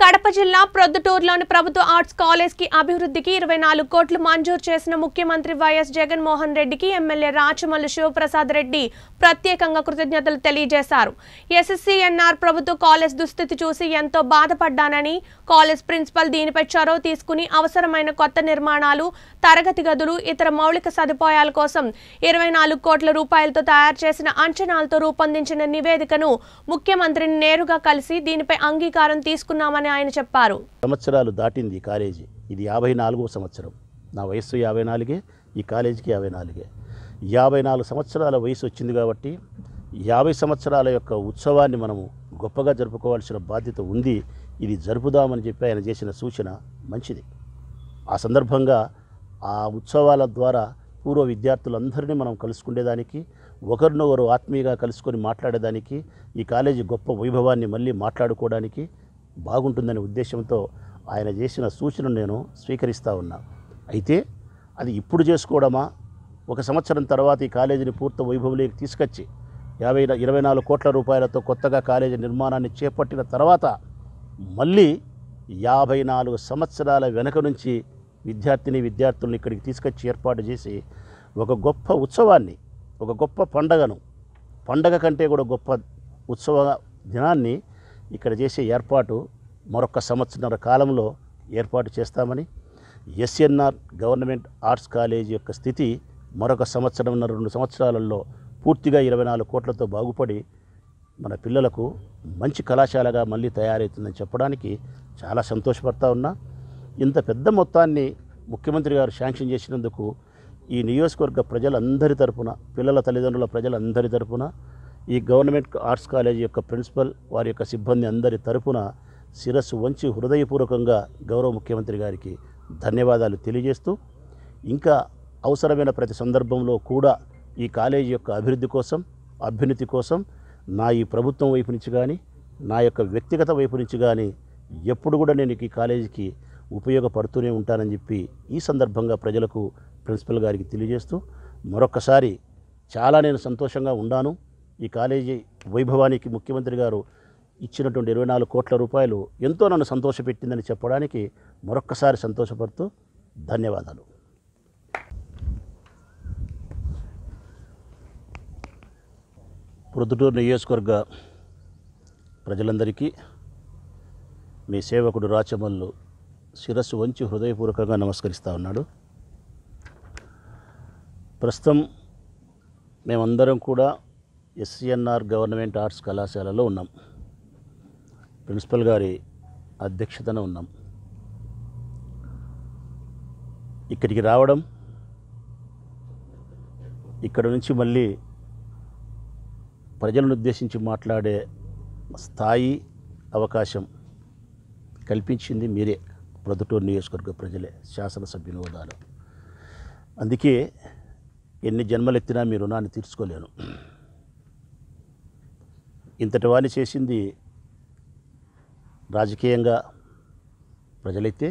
కడప జిల్లా ప్రొద్దుటూరులోని ప్రభుత్వ arts college కి అభివృద్ధికి ఇరవై నాలుగు కోట్లు మంజూరు చేసిన ముఖ్యమంత్రి వైఎస్ జగన్మోహన్ రెడ్డికి ఎమ్మెల్యే రాచమల్లు శివప్రసాద్ రెడ్డి ప్రత్యేకంగా కృతజ్ఞతలు తెలియజేశారు ఎస్ఎస్సీఎన్ఆర్ ప్రభుత్వ కాలేజ్ దుస్థితి చూసి ఎంతో బాధపడ్డానని కాలేజ్ ప్రిన్సిపల్ దీనిపై చొరవ తీసుకుని అవసరమైన కొత్త నిర్మాణాలు తరగతి గదులు ఇతర మౌలిక సదుపాయాల కోసం ఇరవై నాలుగు కోట్ల రూపాయలతో తయారు చేసిన అంచనాలతో రూపొందించిన నివేదికను ముఖ్యమంత్రిని నేరుగా కలిసి దీనిపై అంగీకారం తీసుకున్నామని ఆయన చెప్పారు సంవత్సరాలు దాటింది ఈ కాలేజీ ఇది యాభై నాలుగవ సంవత్సరం నా వయస్సు యాభై నాలుగే ఈ కాలేజీకి యాభై నాలుగే యాభై నాలుగు సంవత్సరాల వయసు వచ్చింది కాబట్టి యాభై సంవత్సరాల యొక్క ఉత్సవాన్ని మనము గొప్పగా జరుపుకోవాల్సిన బాధ్యత ఉంది ఇది జరుపుదామని చెప్పి ఆయన చేసిన సూచన మంచిది ఆ సందర్భంగా ఆ ఉత్సవాల ద్వారా పూర్వ విద్యార్థులందరినీ మనం కలుసుకునేదానికి ఒకరినొకరు ఆత్మీయంగా కలుసుకొని మాట్లాడేదానికి ఈ కాలేజీ గొప్ప వైభవాన్ని మళ్ళీ మాట్లాడుకోవడానికి బాగుంటుందనే ఉద్దేశంతో ఆయన చేసిన సూచనను నేను స్వీకరిస్తూ ఉన్నా అయితే అది ఇప్పుడు చేసుకోవడమా ఒక సంవత్సరం తర్వాత ఈ కాలేజీని పూర్తి వైభవంలోకి తీసుకొచ్చి యాభై ఇరవై నాలుగు కోట్ల రూపాయలతో కొత్తగా కాలేజీ నిర్మాణాన్ని చేపట్టిన తర్వాత మళ్ళీ యాభై నాలుగు సంవత్సరాల వెనక నుంచి విద్యార్థిని విద్యార్థులను ఇక్కడికి తీసుకొచ్చి ఏర్పాటు చేసి ఒక గొప్ప ఉత్సవాన్ని ఒక గొప్ప పండగను పండగ కంటే కూడా గొప్ప ఉత్సవ దినాన్ని ఇక్కడ చేసే ఏర్పాటు మరొక సంవత్సరాల కాలంలో ఏర్పాటు చేస్తామని ఎస్ఎన్ఆర్ గవర్నమెంట్ ఆర్ట్స్ కాలేజ్ యొక్క స్థితి మరొక సంవత్సరం రెండు సంవత్సరాలలో పూర్తిగా ఇరవై నాలుగు కోట్లతో బాగుపడి మన పిల్లలకు మంచి కళాశాలగా మళ్ళీ తయారవుతుందని చెప్పడానికి చాలా సంతోషపడతా ఉన్నా ఇంత పెద్ద మొత్తాన్ని ముఖ్యమంత్రి గారు శాంక్షన్ చేసినందుకు ఈ నియోజకవర్గ ప్రజలందరి తరపున పిల్లల తల్లిదండ్రుల ప్రజలందరి తరపున ఈ గవర్నమెంట్ ఆర్ట్స్ కాలేజీ యొక్క ప్రిన్సిపల్ వారి యొక్క సిబ్బంది అందరి తరపున శిరస్సు వంచి హృదయపూర్వకంగా గౌరవ ముఖ్యమంత్రి గారికి ధన్యవాదాలు తెలియజేస్తూ ఇంకా అవసరమైన ప్రతి సందర్భంలో కూడా ఈ కాలేజీ యొక్క అభివృద్ధి కోసం అభ్యున్నతి కోసం నా ఈ ప్రభుత్వం వైపు నుంచి కానీ నా యొక్క వ్యక్తిగత వైపు నుంచి కానీ ఎప్పుడు కూడా నేను ఈ కాలేజీకి ఉపయోగపడుతూనే ఉంటానని చెప్పి ఈ సందర్భంగా ప్రజలకు ప్రిన్సిపల్ గారికి తెలియజేస్తూ మరొకసారి చాలా నేను సంతోషంగా ఉన్నాను ఈ కాలేజీ వైభవానికి ముఖ్యమంత్రి గారు ఇచ్చినటువంటి ఇరవై నాలుగు కోట్ల రూపాయలు ఎంతో నన్ను సంతోషపెట్టిందని చెప్పడానికి మరొక్కసారి సంతోషపడుతూ ధన్యవాదాలు ప్రొద్దుటూరు నియోజకవర్గ ప్రజలందరికీ మీ సేవకుడు రాచమల్లు శిరస్సు వంచి హృదయపూర్వకంగా నమస్కరిస్తూ ఉన్నాడు ప్రస్తుతం మేమందరం కూడా ఎస్సిఎన్ఆర్ గవర్నమెంట్ ఆర్ట్స్ కళాశాలలో ఉన్నాం ప్రిన్సిపల్ గారి అధ్యక్షతన ఉన్నాం ఇక్కడికి రావడం ఇక్కడ నుంచి మళ్ళీ ప్రజలను ఉద్దేశించి మాట్లాడే స్థాయి అవకాశం కల్పించింది మీరే ప్రొద్దుటూరు నియోజకవర్గ ప్రజలే శాసనసభ్యుని హోదాలో అందుకే ఎన్ని జన్మలెత్తినా మీ రుణాన్ని తీర్చుకోలేను ఇంతటి వాణి చేసింది రాజకీయంగా ప్రజలైతే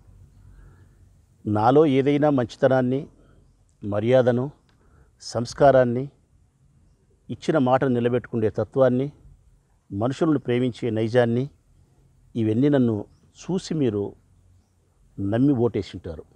నాలో ఏదైనా మంచితనాన్ని మర్యాదను సంస్కారాన్ని ఇచ్చిన మాటను నిలబెట్టుకునే తత్వాన్ని మనుషులను ప్రేమించే నైజాన్ని ఇవన్నీ నన్ను చూసి మీరు నమ్మి ఓటేసి ఉంటారు